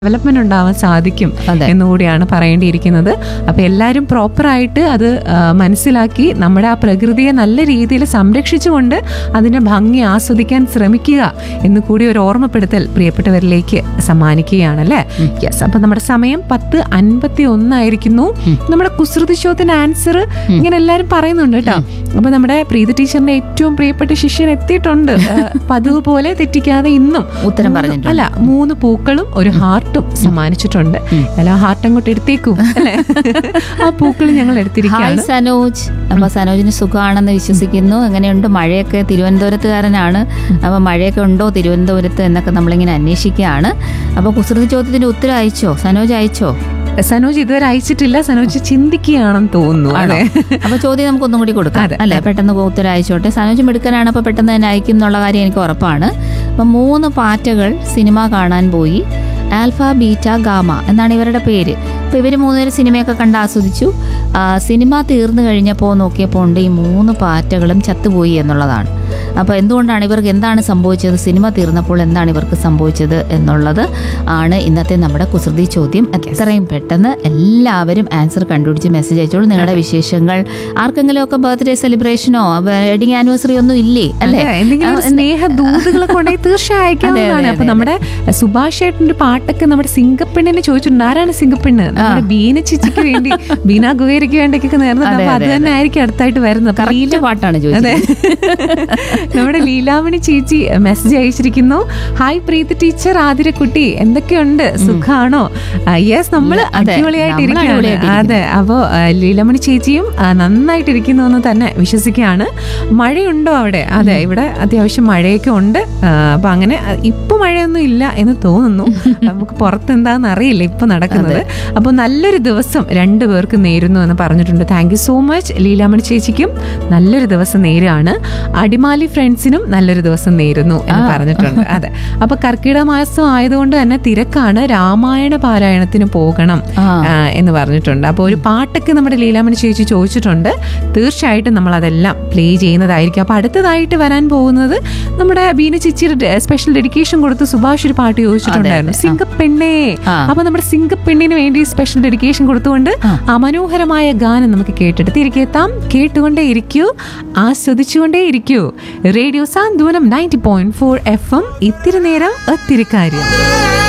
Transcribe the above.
Development ഉണ്ടാവാൻ സാധിക്കും അതെ. എന്നുകൂടിയാണ് പറയേണ്ടിയിരിക്കുന്നത് അപ്പൊ എല്ലാവരും പ്രോപ്പറായിട്ട് അത് ആ, മനസ്സിലാക്കി നമ്മുടെ ആ പ്രകൃതിയെ നല്ല രീതിയിൽ സംരക്ഷിച്ചുകൊണ്ട് അതിന്റെ ഭംഗി ആസ്വദിക്കാൻ ശ്രമിക്കുക എന്ന് കൂടി ഒരു ഓർമ്മപ്പെടുത്തൽ പ്രിയപ്പെട്ടവരിലേക്ക് സമ്മാനിക്കുകയാണല്ലേ യെസ് അപ്പൊ നമ്മുടെ സമയം പത്ത് അൻപത്തി ഒന്നായിരിക്കുന്നു നമ്മുടെ കുസൃതി ചോദ്യത്തിന് ആൻസർ ഇങ്ങനെ എല്ലാവരും പറയുന്നുണ്ട് കേട്ടോ അപ്പൊ നമ്മുടെ പ്രീതി ടീച്ചറിന്റെ ഏറ്റവും പ്രിയപ്പെട്ട ശിഷ്യൻ എത്തിയിട്ടുണ്ട് ആ, പതിവ് പോലെ തെറ്റിക്കാതെ ഇന്നും ഉത്തരം മൂന്ന് പറഞ്ഞിട്ടുണ്ട്. അല്ല മൂന്ന് പൂക്കളും ഒരു ഹാർട്ടും സമ്മാനിച്ചിട്ടുണ്ട് അല്ല ആ ഹാർട്ട് അങ്ങോട്ട് എടുത്തേക്കും അല്ലേ ആ പൂക്കൾ ഞങ്ങൾ ഹായ് എടുത്തിരിക്കുകയാണ് സനോജ് അപ്പൊ സനോജിന് സുഖമാണെന്ന് വിശ്വസിക്കുന്നു എങ്ങനെയുണ്ട് മഴയൊക്കെ തിരുവനന്തപുരത്തുകാരനാണ് അപ്പൊ മഴയൊക്കെ ഉണ്ടോ തിരുവനന്തപുരത്ത് എന്നൊക്കെ നമ്മളിങ്ങനെ അന്വേഷിക്കുകയാണ് അപ്പൊ കുസൃതി ചോദ്യത്തിന്റെ ഉത്തരം അയച്ചോ സനോജ് അയച്ചോ സനോജ് ഇതുവരെ അയച്ചിട്ടില്ല സനോജ് ചിന്തിക്കുകയാണെന്ന് തോന്നുന്നു ആണോ അതെ അപ്പൊ ചോദ്യം നമുക്ക് ഒന്നും കൂടി കൊടുക്കാം അതെ, അല്ലെ പെട്ടെന്ന് ഉത്തരം അയച്ചോട്ടെ സനോജ് മിടുക്കനാണ് അപ്പൊ പെട്ടെന്ന് തന്നെ അയക്കും എന്നുള്ള കാര്യം എനിക്ക് ഉറപ്പാണ് അപ്പൊ മൂന്ന് പാറ്റകൾ സിനിമ കാണാൻ പോയി ആൽഫ ബീറ്റ ഗാമ എന്നാണ് ഇവരുടെ പേര് അപ്പോൾ ഇവർ മൂന്നുപേര് സിനിമയൊക്കെ കണ്ട് ആസ്വദിച്ചു ആ, സിനിമ തീർന്നു കഴിഞ്ഞപ്പോൾ നോക്കിയപ്പോൾ ഉണ്ട് ഈ മൂന്ന് പാറ്റകളും ചത്തുപോയി എന്നുള്ളതാണ് അപ്പോൾ എന്തുകൊണ്ടാണ് ഇവർക്ക് എന്താണ് സംഭവിച്ചത് സിനിമ തീർന്നപ്പോൾ എന്താണ് ഇവർക്ക് സംഭവിച്ചത് എന്നുള്ളത് ആണ് ഇന്നത്തെ നമ്മുടെ കുസൃതി ചോദ്യം എത്രയും പെട്ടെന്ന് എല്ലാവരും ആൻസർ കണ്ടുപിടിച്ച് മെസ്സേജ് അയച്ചോളൂ നിങ്ങളുടെ വിശേഷങ്ങൾ ആർക്കെങ്കിലും ഒക്കെ ബർത്ത്ഡേ സെലിബ്രേഷനോ വെഡിങ് ആനിവേഴ്സറി ഒന്നും ഇല്ലേ അല്ലേ അതെ, എന്തെങ്കിലും ഒരു സ്നേഹ ദൂതുകളൊക്കെ ഉണ്ടെങ്കിൽ തീർച്ചയായും അയക്കാവുന്നതാണ് അപ്പൊ നമ്മുടെ സുഭാഷ് ഏട്ടന്റെ പാട്ടൊക്കെ നമ്മുടെ സിംഗപ്പെണ്ണിനെ ചോദിച്ചിട്ടുണ്ട് ആരാണ് സിംഗപ്പെണ്ണ് നമ്മുടെ ബീന ചിച്ചിക്ക് വേണ്ടി ബീന ഗുവേരയ്ക്ക് വേണ്ടിയൊക്കെ നേർന്നത് അതെ, അപ്പൊ അത് അതെ, തന്നെ ആയിരിക്കും അടുത്തായിട്ട് വരുന്നത് അപ്പൊ കറക്റ്റ് ലീല- പാട്ടാണ് അതെ ചോദിച്ചത് നമ്മുടെ ലീലാമണി ചേച്ചി മെസ്സേജ് അയച്ചിരിക്കുന്നു ഹായ് പ്രീതി ടീച്ചർ ആതിരക്കുട്ടി എന്തൊക്കെയുണ്ട് സുഖാണോ യെസ് നമ്മൾ അതെ, അടിപൊളിയായിട്ട് നമ്മൾ ഇരിക്കുകയാണ് അടിപൊളിയായിട്ടിരിക്കുന്നു. അതെ അപ്പോൾ ലീലാമണി ചേച്ചിയും ആ, നന്നായിട്ടിരിക്കുന്നു എന്ന് തന്നെ വിശ്വസിക്കുകയാണ് മഴയുണ്ടോ അവിടെ അതെ ഇവിടെ അത്യാവശ്യം മഴയൊക്കെ ഉണ്ട് ആ, അപ്പൊ അങ്ങനെ ആ, ഇപ്പൊ മഴയൊന്നും ഇല്ല എന്ന് തോന്നുന്നു നമുക്ക് പുറത്ത് എന്താന്ന് അറിയില്ല ഇപ്പൊ നടക്കുന്നത് അപ്പോൾ നല്ലൊരു ദിവസം രണ്ടു പേർക്ക് നേരുന്നു എന്ന് പറഞ്ഞിട്ടുണ്ട് thank you so much Leelamani ചേച്ചിക്കും നല്ലൊരു ദിവസം നേരാണ് അടിമാലി ഫ്രണ്ട്സിനും നല്ലൊരു ദിവസം നേരുന്നു എന്ന് പറഞ്ഞിട്ടുണ്ട് അതെ അപ്പൊ കർക്കിടക മാസം ആയതുകൊണ്ട് തന്നെ തിരക്കാണ് രാമായണ പാരായണത്തിന് പോകണം ആ. ആ, എന്ന് പറഞ്ഞിട്ടുണ്ട് അപ്പോൾ ഒരു പാട്ടൊക്കെ നമ്മുടെ ലീലാമണി ചേച്ചി ചോദിച്ചിട്ടുണ്ട് തീർച്ചയായിട്ടും നമ്മൾ അതെല്ലാം പ്ലേ ചെയ്യുന്നതായിരിക്കും അപ്പൊ അടുത്തതായിട്ട് വരാൻ പോകുന്നത് നമ്മുടെ ബീന ചേച്ചിയുടെ സ്പെഷ്യൽ ഡെഡിക്കേഷൻ കൊടുത്ത് സുഭാഷ് ഒരു പാട്ട് ചോദിച്ചിട്ടുണ്ടായിരുന്നു സിംഗപ്പെണ്ണേ ആ. അപ്പൊ നമ്മുടെ സിംഗപ്പെണ്ണിന് വേണ്ടി സ്പെഷ്യൽ ഡെഡിക്കേഷൻ കൊടുത്തുകൊണ്ട് ആ മനോഹരമായ ഗാനം നമുക്ക് കേട്ടിട്ട് തിരികെ എത്താം കേട്ടുകൊണ്ടേ ഇരിക്കൂ ആസ്വദിച്ചുകൊണ്ടേ ഇരിക്കൂ radio Santhwanam ninety point four F M ഇത്തിരി നേരം ഒത്തിരി കാര്യം